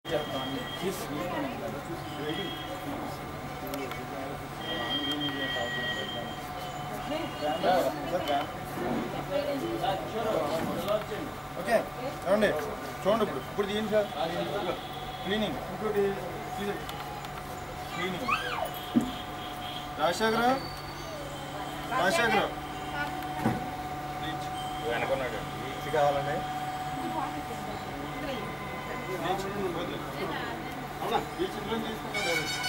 Okay చూడండి చూడండి ఇప్పుడు ఇప్పుడు తీయండి సార్ క్లీనింగ్ ఇంకోటి తీసేయండి. క్లీనింగ్ రాజశేఖర రాజశేఖర ప్లీజ్ వెనకున్నాడు ఇది కావాలండి అవునా ఈ చిత్రం తీసుకుంటారు